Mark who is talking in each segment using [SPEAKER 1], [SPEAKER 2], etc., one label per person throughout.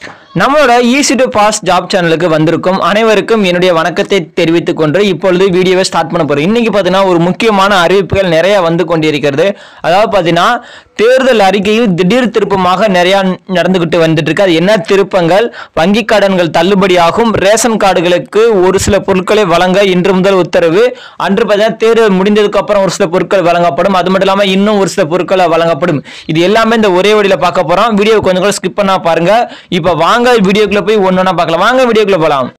[SPEAKER 1] நம்மளோட easy to pass job சேனலுக்கு வந்திருக்கும் அனைவருக்கும் என்னுடைய வணக்கத்தை தெரிவித்துக் கொண்டு இப்பொழுது வீடியோவை ஸ்டார்ட் பண்ண போறோம் இன்னைக்கு பார்த்தீங்கன்னா ஒரு முக்கியமான அறிவிப்புகள் நிறைய வந்து கொண்டிருக்கிறது அதாவது பார்த்தீங்கன்னா தேர்தல் அறிக்கையில் திடீர் திருப்பமாக நிறைய நடந்துகிட்டு வந்துட்டு இருக்கு அது என்ன திருப்பங்கள் வங்கி கடன்கள் தள்ளுபடியாகும் ரேஷன் கார்டுகளுக்கு ஒரு சில பொருட்களை வழங்க இன்று முதல் உத்தரவு அன்று பார்த்தீங்கன்னா தேர்தல் முடிந்ததுக்கு அப்புறம் ஒரு சில பொருட்கள் வழங்கப்படும் அது மட்டும் இல்லாமல் இன்னும் ஒரு சில பொருட்கள் வழங்கப்படும் இது எல்லாமே இந்த ஒரே வழியில பார்க்க போறோம் வீடியோ கொஞ்சம் கூட ஸ்கிப் பண்ணா பாருங்க இப்போ வாங்க வீடியோக்குள்ள போய் ஒன்று ஒன்றா பார்க்கலாம் வாங்க வீடியோக்குள்ள போகலாம்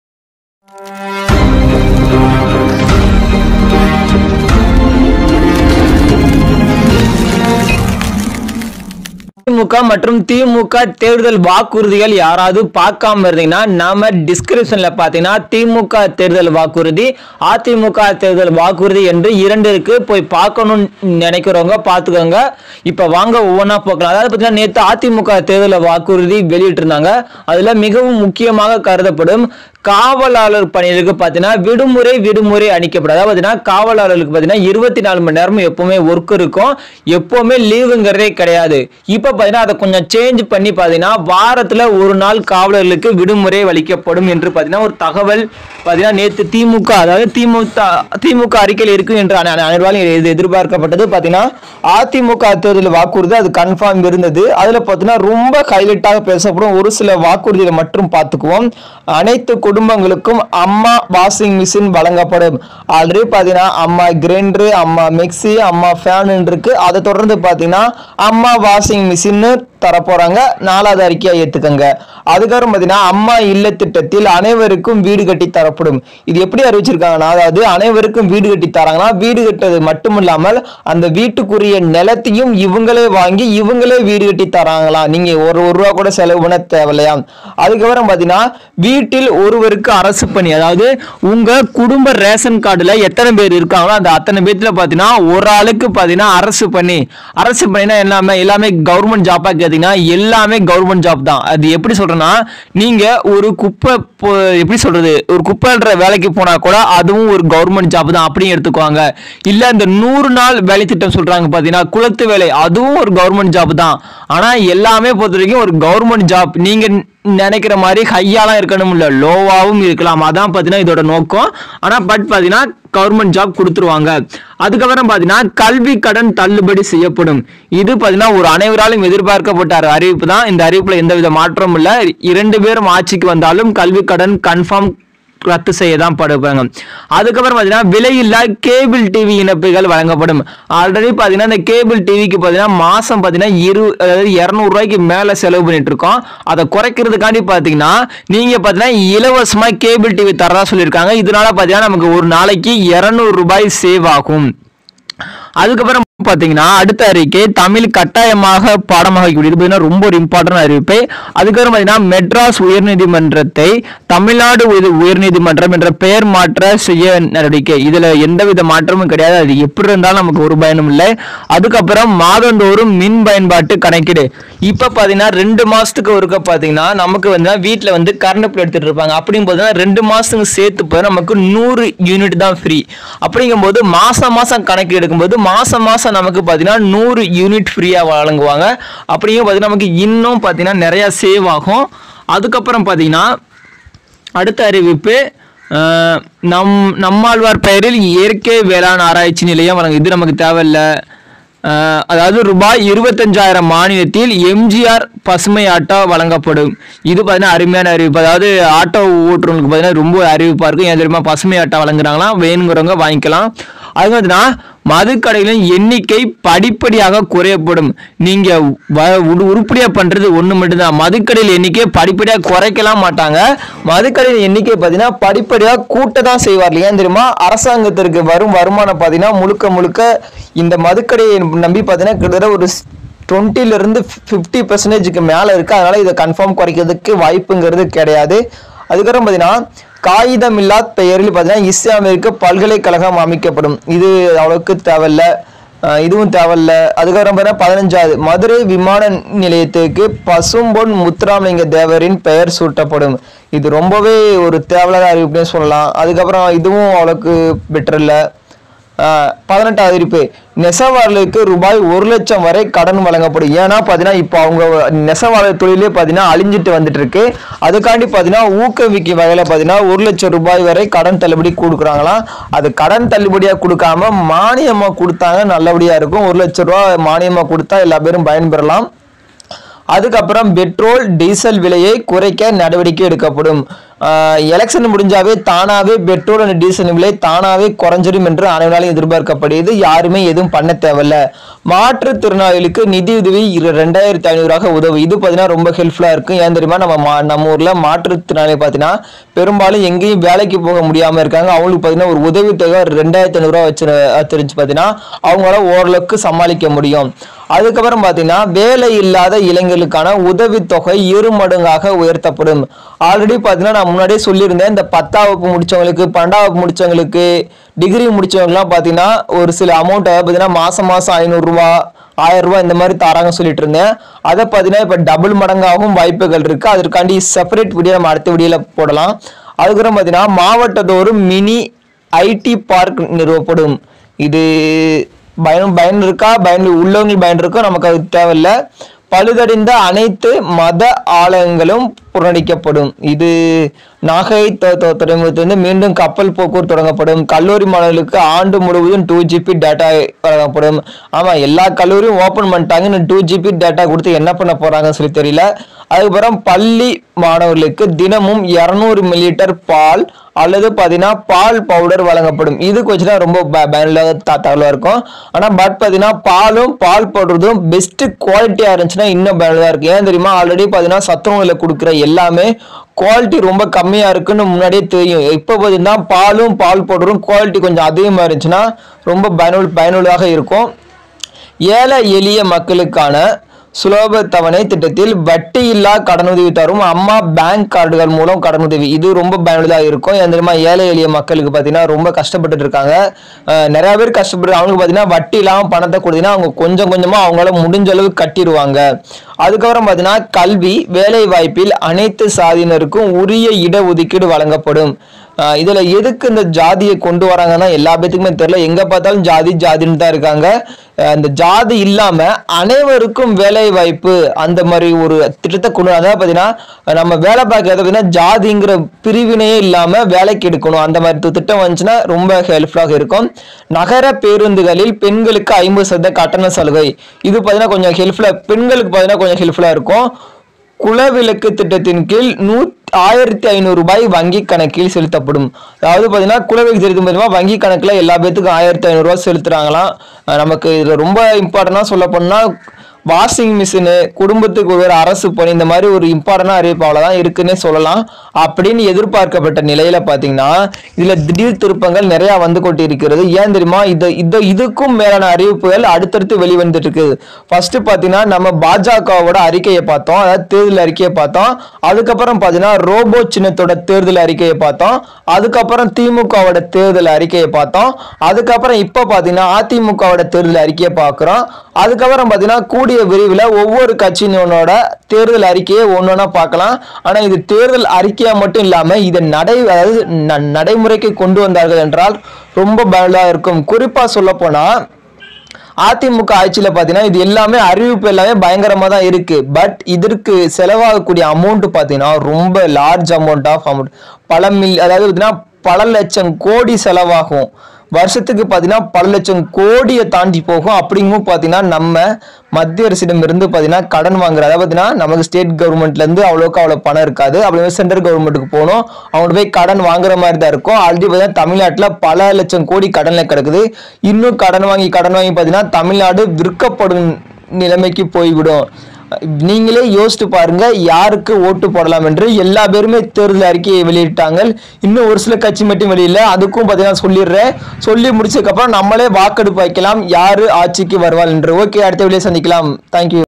[SPEAKER 1] திமுக மற்றும் திமுக தேர்தல் வாக்குறுதிகள் யாராவது பார்க்காம இருந்தீங்கன்னா நாம டிஸ்கிரிப்ஷன்ல பாத்தீங்கன்னா திமுக தேர்தல் வாக்குறுதி அதிமுக தேர்தல் வாக்குறுதி என்று இரண்டு இருக்கு போய் பார்க்கணும்னு நினைக்கிறவங்க பார்த்துக்கோங்க இப்ப வாங்க ஒவ்வொன்றா பார்க்கலாம் அதாவது பார்த்தீங்கன்னா நேற்று அதிமுக தேர்தல் வாக்குறுதி வெளியிட்டிருந்தாங்க அதுல மிகவும் முக்கியமாக கருதப்படும் காவலாளர் பணிகளுக்கு பார்த்தீங்கன்னா விடுமுறை விடுமுறை அளிக்கப்படும் அதாவது பார்த்தீங்கன்னா காவலாளர்களுக்கு பார்த்தீங்கன்னா இருபத்தி நாலு மணி நேரமும் எப்பவுமே ஒர்க் இருக்கும் எப்பவுமே லீவுங்கிறதே கிடையாது இப்போ பார்த்தீங்கன்னா அதை கொஞ்சம் சேஞ்ச் பண்ணி பார்த்தீங்கன்னா வாரத்தில் ஒரு நாள் காவலர்களுக்கு விடுமுறை அளிக்கப்படும் என்று பார்த்தீங்கன்னா ஒரு தகவல் பார்த்தீங்கன்னா நேற்று திமுக அதாவது திமுக திமுக அறிக்கையில் இருக்கும் என்று அனை- அனைவராலும் இது எதிர்பார்க்கப்பட்டது பார்த்தீங்கன்னா அதிமுக தேர்தல் வாக்குறுதி அது கன்ஃபார்ம் இருந்தது அதில் பார்த்தீங்கன்னா ரொம்ப ஹைலைட்டாக பேசப்படும் ஒரு சில வாக்குறுதிகளை மட்டும் பார்த்துக்குவோம் அனைத்து குடும்பங்களுக்கும் அம்மா வாஷிங் மிஷின் வழங்கப்படும் ஆல்ரெடி பார்த்தீங்கன்னா அம்மா கிரைண்டரு அம்மா மிக்ஸி அம்மா ஃபேன் இருக்கு அதை தொடர்ந்து பார்த்தீங்கன்னா அம்மா வாஷிங் மிஷின்னு தரப்போறாங்க நாலாவது அறிக்கையா ஏத்துக்கங்க அதுக்கப்புறம் பார்த்தீங்கன்னா அம்மா இல்ல திட்டத்தில் அனைவருக்கும் வீடு கட்டி தரப்படும் இது எப்படி அறிவிச்சிருக்காங்கன்னா அதாவது அனைவருக்கும் வீடு கட்டி தராங்கன்னா வீடு கட்டுறது மட்டும் இல்லாமல் அந்த வீட்டுக்குரிய நிலத்தையும் இவங்களே வாங்கி இவங்களே வீடு கட்டி தராங்களாம் நீங்க ஒரு ஒரு ரூபா கூட செலவு பண்ண தேவையில்லையா அதுக்கப்புறம் பார்த்தீங்கன்னா வீட்டில் ஒருவருக்கு அரசு பணி அதாவது உங்க குடும்ப ரேஷன் கார்டுல எத்தனை பேர் இருக்காங்களோ அந்த அத்தனை பேர்த்துல பார்த்தீங்கன்னா ஒரு ஆளுக்கு பார்த்தீங்கன்னா அரசு பணி அரசு பணினா எல்லாமே எல்லாமே கவர்மெண்ட் ஜாப்பா கேட்டீங்கன்னா எல்லாமே கவர்மெண்ட் ஜாப் தான் அது எப்படி சொல்றேன்னா நீங்க ஒரு குப்பை போ- எப்படி சொல்றது ஒரு குப்பைன்ற வேலைக்கு போனா கூட அதுவும் ஒரு கவர்மெண்ட் ஜாப் தான் அப்படியும் எடுத்துக்குவாங்க இல்ல இந்த நூறு நாள் வேலை திட்டம் சொல்றாங்க பாத்தீங்கன்னா குளத்து வேலை அதுவும் ஒரு கவர்மெண்ட் ஜாப் தான் ஆனா எல்லாமே பொறுத்த வரைக்கும் ஒரு கவர்மெண்ட் ஜாப் நீங்க நினைக்கிற மாதிரி ஹையாலாம் இருக்கணும் இல்ல லோவாவும் இருக்கலாம் அதான் பாத்தீங்கன்னா இதோட நோக்கம் ஆனா பட் பாத்தீங்கன்னா கவர்மெண்ட் ஜாப் கொடுத்துருவாங்க அதுக்கப்புறம் பாத்தீங்கன்னா கல்வி கடன் தள்ளுபடி செய்யப்படும் இது பாத்தீங்கன்னா ஒரு அனைவராலும் எதிர்பார்க்கப்பட்ட ஒரு அறிவிப்பு தான் இந்த அறிவிப்புல எந்தவித மாற்றமும் இல்ல இரண்டு பேரும் ஆட்சிக்கு வந்தாலும் கல்வி கடன் கன்ஃபார்ம் ரத்து செய்ய தான் படுப்பாங்க அதுக்கப்புறம் பார்த்தீங்கன்னா விலையில்லா கேபிள் டிவி இணைப்புகள் வழங்கப்படும் ஆல்ரெடி பார்த்தீங்கன்னா இந்த கேபிள் டிவிக்கு பார்த்தீங்கன்னா மாதம் பார்த்தீங்கன்னா இரு அதாவது இரநூறுவாய்க்கு மேலே செலவு பண்ணிட்டு இருக்கோம் அதை குறைக்கிறதுக்காண்டி பார்த்தீங்கன்னா நீங்கள் பார்த்தீங்கன்னா இலவசமாக கேபிள் டிவி தரதா சொல்லியிருக்காங்க இதனால பார்த்தீங்கன்னா நமக்கு ஒரு நாளைக்கு இரநூறு ரூபாய் சேவ் ஆகும் அதுக்கப்புறம் பார்த்தீங்கன்னா அடுத்த அறிக்கை தமிழ் கட்டாயமாக பாடமாக வைக்கக்கூடியது பார்த்தீங்கன்னா ரொம்ப ஒரு இம்பார்ட்டன்ட் அறிவிப்பு அதுக்கப்புறம் பார்த்தீங்கன்னா மெட்ராஸ் உயர்நீதிமன்றத்தை தமிழ்நாடு உயர்- உயர்நீதிமன்றம் என்ற பெயர் மாற்ற செய்ய நடவடிக்கை இதுல எந்தவித மாற்றமும் கிடையாது அது எப்படி இருந்தாலும் நமக்கு ஒரு பயனும் இல்லை அதுக்கப்புறம் மாதந்தோறும் மின் பயன்பாட்டு கணக்கீடு இப்ப பாத்தீங்கன்னா ரெண்டு மாசத்துக்கு ஒருக்க பாத்தீங்கன்னா நமக்கு வந்து வீட்டுல வந்து கரண்ட் பில் எடுத்துட்டு இருப்பாங்க அப்படிங்கும் போது ரெண்டு மாசத்துக்கு சேர்த்து போய் நமக்கு நூறு யூனிட் தான் ஃப்ரீ அப்படிங்கும்போது மாசம் மாசம் கணக்கு எடுக்கும்போது மாசம் மாசம் நமக்கு பாத்தீங்கன்னா நூறு யூனிட் ஃப்ரீயா வழங்குவாங்க அப்படிங்கும் போது நமக்கு இன்னும் பாத்தீங்கன்னா நிறைய சேவ் ஆகும் அதுக்கப்புறம் பாத்தீங்கன்னா அடுத்த அறிவிப்பு அஹ், நம் நம்மாழ்வார் பெயரில் இயற்கை வேளாண் ஆராய்ச்சி நிலையம் வழங்கும் இது நமக்கு தேவையில்ல அஹ், அதாவது ரூபாய் இருபத்தஞ்சாயிரம் மானியத்தில் எம்ஜிஆர் பசுமை ஆட்டோ வழங்கப்படும் இது பார்த்தீங்கன்னா அருமையான அறிவிப்பு அதாவது ஆட்டோ ஓட்டுறவங்களுக்கு பார்த்தீங்கன்னா ரொம்ப அறிவிப்பாக இருக்கும் ஏன் தெரியுமா பசுமை ஆட்டோ வழங்குறாங்களாம் வேணுங்கிறவங்க வாங்கிக்கலாம் அது பார்த்தீங்கன்னா மதுக்கடைகளின் எண்ணிக்கை படிப்படியாக குறையப்படும் நீங்க வ- உரு- உருப்படியா பண்றது ஒண்ணு மட்டும்தான் மதுக்கடையில் எண்ணிக்கை படிப்படியா குறைக்கலாம் மாட்டாங்க மதுக்கடையின் எண்ணிக்கை பார்த்தீங்கன்னா படிப்படியா கூட்ட தான் செய்வார்கள் ஏன் தெரியுமா அரசாங்கத்திற்கு வரும் வருமானம் பார்த்தீங்கன்னா முழுக்க முழுக்க இந்த மதுக்கடையை நம்பி பார்த்தீங்கன்னா கிட்டத்தட்ட ஒரு டுவெண்ட்டில இருந்து ஃபிஃப்டி பர்சன்டேஜுக்கு மேல இருக்கு அதனால இதை கன்ஃபார்ம் குறைக்கிறதுக்கு வாய்ப்புங்கிறது கிடையாது அதுக்கப்புறம் பார்த்தீங்கன்னா காகிதமில்லா பெயரில் பார்த்தீங்கன்னா இஸ்லாமிற்கு பல்கலைக்கழகம் அமைக்கப்படும் இது அவ்வளவுக்கு தேவையில்ல அஹ் இதுவும் தேவையில்ல அதுக்கப்புறம் பார்த்தீங்கன்னா பதினஞ்சாவது மதுரை விமான நிலையத்துக்கு பசும்பொன் முத்துராமலிங்க தேவரின் பெயர் சூட்டப்படும் இது ரொம்பவே ஒரு தேவையில்லாத அறிவிப்புனே சொல்லலாம் அதுக்கப்புறம் இதுவும் அவ்வளோக்கு பெட்டர் இல்லை ஆஹ் பதினெட்டாவது அறிவிப்பு நெசவாளர்களுக்கு ரூபாய் ஒரு லட்சம் வரை கடன் வழங்கப்படும் ஏன்னா பார்த்தீங்கன்னா இப்போ அவங்க நெசவாளர் தொழிலே பார்த்தீங்கன்னா அழிஞ்சிட்டு வந்துட்டு இருக்கு அதுக்காண்டி பார்த்தீங்கன்னா ஊக்குவிக்கும் வகையில் பார்த்தீங்கன்னா ஒரு லட்சம் ரூபாய் வரை கடன் தள்ளுபடி கொடுக்குறாங்களாம் அது கடன் தள்ளுபடியாக கொடுக்காம மானியமாக கொடுத்தாங்க நல்லபடியாக இருக்கும் ஒரு லட்சம் ரூபாய் மானியமாக கொடுத்தா எல்லா பேரும் பயன்பெறலாம் அதுக்கப்புறம் பெட்ரோல் டீசல் விலையை குறைக்க நடவடிக்கை எடுக்கப்படும் எலெக்ஷன் முடிஞ்சாவே தானாவே பெட்ரோல் அண்ட் டீசல் விலை தானாவே குறைஞ்சிடும் என்று அனைவராலும் எதிர்பார்க்கப்படுது யாருமே எதுவும் பண்ண தேவையில்ல மாற்றுத்திறனாளிகளுக்கு நிதி உதவி இரு- ரெண்டாயிரத்தி ஐநூறாக உதவும் இது பார்த்தீங்கன்னா ரொம்ப ஹெல்ப்ஃபுல்லாக இருக்கும் ஏன் தெரியுமா நம்ம மா- நம்ம ஊரில் மாற்றுத்திறனாளி பார்த்தீங்கன்னா பெரும்பாலும் எங்கேயும் வேலைக்கு போக முடியாமல் இருக்காங்க அவங்களுக்கு பார்த்தீங்கன்னா ஒரு உதவித்தொகை ரெண்டாயிரத்தி ஐநூறுரூவா வச்சு தெரிஞ்சு பார்த்தீங்கன்னா அவங்களால ஓரளவுக்கு சமாளிக்க முடியும் அதுக்கப்புறம் பார்த்தீங்கன்னா வேலை இல்லாத இளைஞர்களுக்கான உதவித்தொகை இரு மடங்காக உயர்த்தப்படும் ஆல்ரெடி பார்த்தீங்கன்னா நான் முன்னாடியே சொல்லியிருந்தேன் இந்த பத்தாம் வகுப்பு முடிச்சவங்களுக்கு பன்னெண்டாம் வகுப்பு முடிச்சவங்களுக்கு டிகிரி முடிச்சவங்கலாம் பார்த்தீங்கன்னா ஒரு சில அமௌண்ட்டை பார்த்தீங்கன்னா மாசம் மாசம் ஐநூறுரூவா ஆயிரம் ரூபாய் இந்த மாதிரி தராங்க சொல்லிட்டு இருந்தேன் அதை பார்த்தீங்கன்னா இப்போ டபுள் மடங்காகவும் வாய்ப்புகள் இருக்கு அதற்காண்டி செப்பரேட் வீடியோ நம்ம அடுத்த வீடியோல போடலாம் அதுக்கப்புறம் பார்த்தீங்கன்னா மாவட்டத்தோறும் மினி ஐடி பார்க் நிறுவப்படும் இது பயன் பயன் இருக்கா பயன் உள்ளவங்களுக்கு பயன் இருக்கோ நமக்கு அது தேவையில்ல பழுதடைந்த அனைத்து மத ஆலயங்களும் புறக்கணிக்கப்படும் இது நாகை த- த- துறைமுகத்திலிருந்து மீண்டும் கப்பல் போக்குவரத்து தொடங்கப்படும் கல்லூரி மாணவர்களுக்கு ஆண்டு முழுவதும் டூ ஜிபி டேட்டா வழங்கப்படும் ஆமா எல்லா கல்லூரியும் ஓபன் பண்ணிட்டாங்க இன்னும் டூ ஜிபி டேட்டா கொடுத்து என்ன பண்ண போறாங்கன்னு சொல்லி தெரியல அதுக்கப்புறம் பள்ளி மாணவர்களுக்கு தினமும் 200 மில்லிலிட்டர் பால் அல்லது பார்த்தீங்கன்னா பால் பவுடர் வழங்கப்படும் இது கொஞ்சம் ரொம்ப ப- பயனுள்ள த- தகவலா இருக்கும் ஆனா பட் பார்த்தீங்கன்னா பாலும் பால் பவுடரும் பெஸ்ட் குவாலிட்டியா இருந்துச்சுன்னா இன்னும் பயனுள்ளதா இருக்கு ஏன் தெரியுமா ஆல்ரெடி பார்த்தீங்கன்னா சத்துணவுல கொடுக்குற எல்லாமே குவாலிட்டி ரொம்ப கம்மியா இருக்குன்னு முன்னாடியே தெரியும் இப்போ பார்த்தீங்கன்னா பாலும் பால் பவுடரும் குவாலிட்டி கொஞ்சம் அதிகமா இருந்துச்சுன்னா ரொம்ப பயனுள்ள பயனுள்ளதாக இருக்கும் ஏழை எளிய மக்களுக்கான சுலப தவணை திட்டத்தில் வட்டி இல்லா கடனுதவி தரும் அம்மா பேங்க் கார்டுகள் மூலம் கடனுதவி இது ரொம்ப பயனுள்ளதாக இருக்கும் ஏன் தெரியுமா ஏழை எளிய மக்களுக்கு பார்த்தீங்கன்னா ரொம்ப கஷ்டப்பட்டுட்டு இருக்காங்க அஹ் நிறைய பேர் கஷ்டப்பட்டு அவங்களுக்கு பார்த்தீங்கன்னா வட்டி இல்லாமல் பணத்தை கொடுத்தீங்கன்னா அவங்க கொஞ்சம் கொஞ்சமாக அவங்களால முடிஞ்ச அளவு கட்டிடுவாங்க அதுக்கப்புறம் பார்த்தீங்கன்னா கல்வி வேலை வாய்ப்பில் அனைத்து சாதியினருக்கும் உரிய இடஒதுக்கீடு வழங்கப்படும் ஆஹ் இதுல எதுக்கு இந்த ஜாதியை கொண்டு வராங்கன்னா எல்லா பேத்துக்குமே தெரியல எங்க பார்த்தாலும் ஜாதி ஜாதின்னு தான் இருக்காங்க ஆஹ் இந்த ஜாதி இல்லாம அனைவருக்கும் வேலை வாய்ப்பு அந்த மாதிரி ஒரு திட்டத்தை கொண்டு அதாவது பாத்தீங்கன்னா நம்ம வேலை பார்க்கறது பார்த்தீங்கன்னா ஜாதிங்கிற பிரிவினையே இல்லாம வேலைக்கு எடுக்கணும் அந்த மாதிரி தி- திட்டம் வந்துச்சுன்னா ரொம்ப ஹெல்ப்ஃபுல்லாக இருக்கும் நகர பேருந்துகளில் பெண்களுக்கு ஐம்பது சதவீத கட்டண சலுகை இது பார்த்தீங்கன்னா கொஞ்சம் ஹெல்ப்ஃபுல்லா பெண்களுக்கு பார்த்தீங்கன்னா கொஞ்சம் ஹெல்ப்ஃபுல்லா இருக்கும் குலவிளக்கு திட்டத்தின் கீழ் நூ ஆயிரத்தி ஐநூறு ரூபாய் வங்கி கணக்கில் செலுத்தப்படும் அதாவது பார்த்தீங்கன்னா குலவிளக்கு திட்டத்தின் மூலமா வங்கி கணக்கில் எல்லா பேத்துக்கும் ஆயிரத்தி ஐநூறு ரூபாய் செலுத்துறாங்களாம் அஹ் நமக்கு இதில் ரொம்ப இம்பார்ட்டண்டாக சொல்ல போனா வாஷிங் மிஷினு குடும்பத்துக்கு ஒரு அரசு பணி இந்த மாதிரி ஒரு இம்பார்ட்டண்டான அறிவிப்பு அவ்வளோதான் இருக்குன்னே சொல்லலாம் அப்படின்னு எதிர்பார்க்கப்பட்ட நிலையில பார்த்தீங்கன்னா இதுல திடீர் திருப்பங்கள் நிறைய வந்து கொண்டு இருக்கிறது ஏன் தெரியுமா இது இது இதுக்கும் மேலான அறிவிப்புகள் அடுத்தடுத்து வெளிவந்துட்டு இருக்குது ஃபர்ஸ்ட் பார்த்தீங்கன்னா நம்ம பாஜகவோட அறிக்கையை பார்த்தோம் அதாவது தேர்தல் அறிக்கையை பார்த்தோம் அதுக்கப்புறம் பார்த்தீங்கன்னா ரோபோ சின்னத்தோட தேர்தல் அறிக்கையை பார்த்தோம் அதுக்கப்புறம் திமுகவோட தேர்தல் அறிக்கையை பார்த்தோம் அதுக்கப்புறம் இப்போ பார்த்தீங்கன்னா அதிமுகவோட தேர்தல் அறிக்கையை பார்க்குறோம் அதுக்கப்புறம் பார்த்தீங்கன்னா கூடிய விரைவில் ஒவ்வொரு கட்சியினோட தேர்தல் அறிக்கையை ஒன்றொன்னா பார்க்கலாம் ஆனால் இது தேர்தல் அறிக்கையா மட்டும் இல்லாமல் இதை நடை அதாவது ந- நடைமுறைக்கு கொண்டு வந்தார்கள் என்றால் ரொம்ப பயனுள்ளதாக இருக்கும் குறிப்பாக சொல்ல அதிமுக ஆட்சியில் பார்த்தீங்கன்னா இது எல்லாமே அறிவிப்பு எல்லாமே பயங்கரமாக தான் இருக்கு பட் இதற்கு செலவாகக்கூடிய அமௌண்ட் பார்த்தீங்கன்னா ரொம்ப லார்ஜ் அமௌண்ட் ஆஃப் அமௌண்ட் பல மில் அதாவது பார்த்தீங்கன்னா பல லட்சம் கோடி செலவாகும் வருஷத்துக்கு பார்த்தீங்கன்னா பல லட்சம் கோடியை தாண்டி போகும் அப்படிங்கும் பார்த்தீங்கன்னா நம்ம மத்திய அரசிடம் இருந்து பார்த்தீங்கன்னா கடன் வாங்குற அதாவது பார்த்தீங்கன்னா நமக்கு ஸ்டேட் கவர்மெண்ட்ல இருந்து அவ்வளோக்கு அவ்வளோ பணம் இருக்காது அப்படி சென்ட்ரல் கவர்மெண்ட்டுக்கு போகணும் அவங்க போய் கடன் வாங்குற மாதிரி தான் இருக்கும் ஆல்ரெடி பார்த்தீங்கன்னா தமிழ்நாட்டில் பல லட்சம் கோடி கடன்ல கிடக்குது இன்னும் கடன் வாங்கி கடன் வாங்கி பார்த்தீங்கன்னா தமிழ்நாடு விற்கப்படும் நிலைமைக்கு போய்விடும் நீங்களே யோசித்து பாருங்க யாருக்கு ஓட்டு போடலாம் என்று எல்லா பேருமே தேர்தல் அறிக்கையை வெளியிட்டாங்க இன்னும் ஒரு சில கட்சி மட்டும் வெளியில அதுக்கும் பார்த்தீங்கன்னா சொல்லிடுறேன் சொல்லி முடிச்சதுக்கப்புறம் நம்மளே வாக்கெடுப்பு வைக்கலாம் யாரு ஆட்சிக்கு வருவாள் என்று ஓகே அடுத்த வெளியே சந்திக்கலாம் தேங்க்யூ